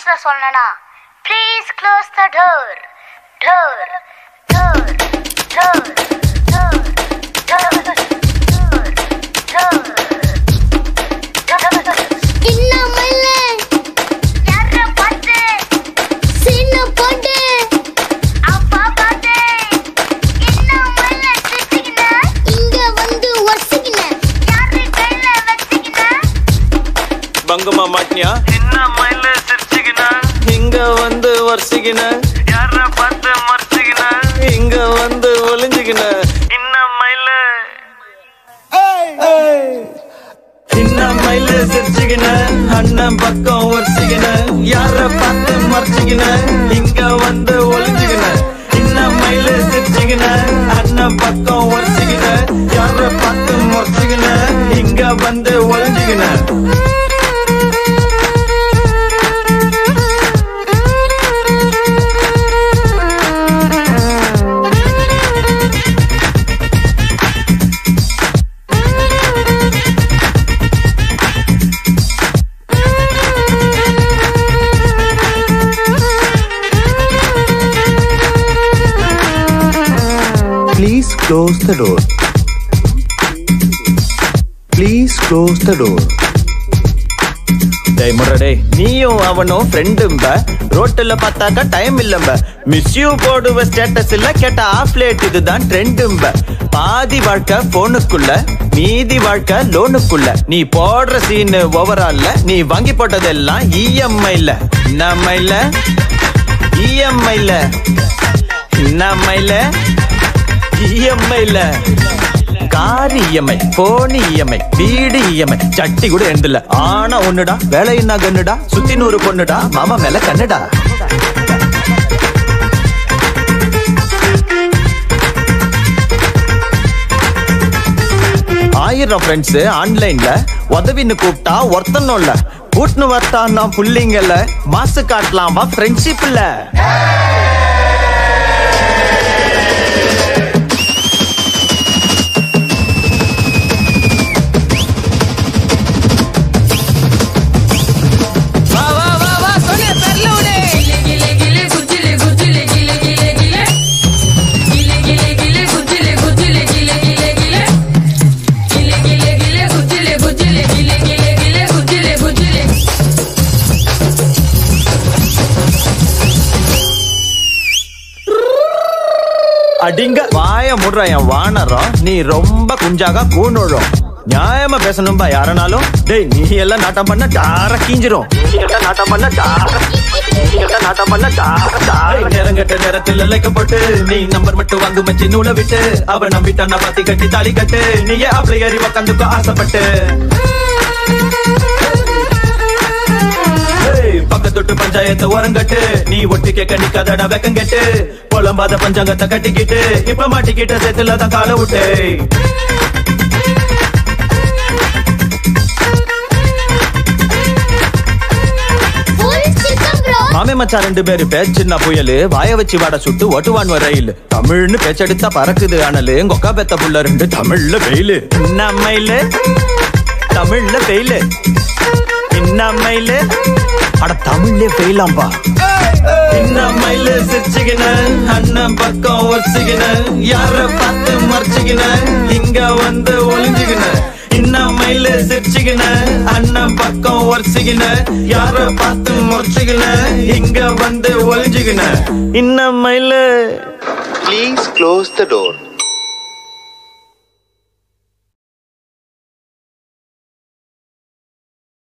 இங்கிலீஷ்ல சொல்லனா please close the door door door door door door door இன்னமல்ல யார பார்த்து சீன போட்டு அப்பா பார்த்து இன்னும் மல்ல சிரிச்சுக்கின இங்க வந்து ஒசிக்கின யாரு கையில வச்சுக்கின பங்கமா மாட்டியா என்ன மயில சிரிச்சுக்கின இங்க வந்து வரிசைக்கின யார பார்த்து மறைச்சுக்கின இங்க வந்து ஒளிஞ்சுக்கின என்ன மயில சின்ன மயில சிரிச்சுக்கின அண்ணன் பக்கம் வரிசைக்கின யார பார்த்து மறைச்சுக்கின இங்க வந்து ஒளிஞ்சுக்கின சின்ன மயில சிரிச்சுக்கின அண்ணன் பக்கம் வரிசைக்கின யார பார்த்து மறைச்சுக்கின இங்க வந்து ஒளிஞ்சுக்கின Please close the door. Please close the door. டேய் முரடே நீயும் அவனும் ஃப்ரெண்டும்ப ரோட்டுல பார்த்தாக்கா டைம் இல்லம்ப மிஸ் யூ போடுவ ஸ்டேட்டஸ் இல்ல கேட்ட ஆஃப் லேட் இதுதான் ட்ரெண்டும்ப பாதி வாழ்க்கை போனுக்குள்ள மீதி வாழ்க்கை லோனுக்குள்ள நீ போடுற சீனு ஓவரால்ல நீ வாங்கி போட்டதெல்லாம் இஎம்ஐல நம்மைல இஎம்ஐல நம்மைல இஎம்ஐல கார் இஎம்ஐ போன் இஎம்ஐ வீடு இஎம்ஐ சட்டி கூட எழுந்தல ஆனா ஒண்ணுடா வேலை என்ன கண்ணுடா சுத்தி நூறு பொண்ணுடா மாமா மேல கண்ணுடா ஆயிரம் ஃப்ரெண்ட்ஸ் ஆன்லைன்ல உதவின்னு கூப்பிட்டா ஒருத்தனும் இல்ல கூட்டுன்னு வரட்டா நான் புள்ளிங்கல்ல மாசு காட்டலாம் வா ஃப்ரெண்ட்ஷிப் இல்ல வா வா வா வா சொன்ன தெரியல உடே கிலே கிலே குச்சிலே குச்சிலே கிலே கிலே கிலே கிலே கிலே கிலே குச்சிலே குச்சிலே கிலே கிலே கிலே கிலே கிலே கிலே குச்சிலே குச்சிலே கிலே கிலே கிலே குச்சிலே குச்சிலே அடிங்க வாய முடுற என் வானரம் நீ ரொம்ப குஞ்சாக கூணுழும் நியாயமா பேசணும்பா யாரனாலும் டேய் நீ எல்லாம் நாட்டம் பண்ண டார கீஞ்சிரும் நீ எல்லாம் நாட்டம் பண்ண டார நீ எல்லாம் நாட்டம் பண்ண டார டார நேரங்கட்ட நேரத்தில் லைக்கப்பட்டு நீ நம்பர் மட்டும் வாங்கு மச்சி நூலை விட்டு அவ நம்பிட்டான பாத்தி கட்டி தாலி கட்டு நீயே அப்படி ஏறி உக்காந்துக்கோ ஆசைப்பட்டு ஏய், பக்கத்தொட்டு பஞ்சாயத்து ஓரங்கட்டு நீ ஒட்டி கேட்க நிக்காதடா வெக்கங்கெட்டு புலம்பாத பஞ்சாங்கத்தை கட்டிக்கிட்டு இப்ப மாட்டிக்கிட்ட சேத்துல தான் கால விட்டு ஃபுல் சிக்கன் ப்ரோ மாமே மச்சான் ரெண்டு பேரு பேர் சின்ன புயலு வாய வச்சு வாட சுட்டு ஓட்டுவான் ரயில் தமிழ்னு பேச்செடுத்தா பறக்குது அனலு கொக்கா பெத்த புள்ள ரெண்டு தமிழ்ல வெயிலு நம்மையில தமிழ்ல வெயிலு இன்னமையில அட தமிழ்ல வெயிலாம்பா இன்னமையில சிரிச்சுக்கின அண்ணன் பக்கம் ஒரிச்சுக்கின யார பார்த்து மறைச்சுக்கின இங்க வந்து ஒளிஞ்சுக்கின இன்னமையில சிரிச்சுக்கின அண்ணன் பக்கம் ஒரிச்சுக்கின யார பார்த்து முறைச்சுக்கின இங்க வந்து ஒளிஞ்சுக்கின இன்னமையில Please close the door.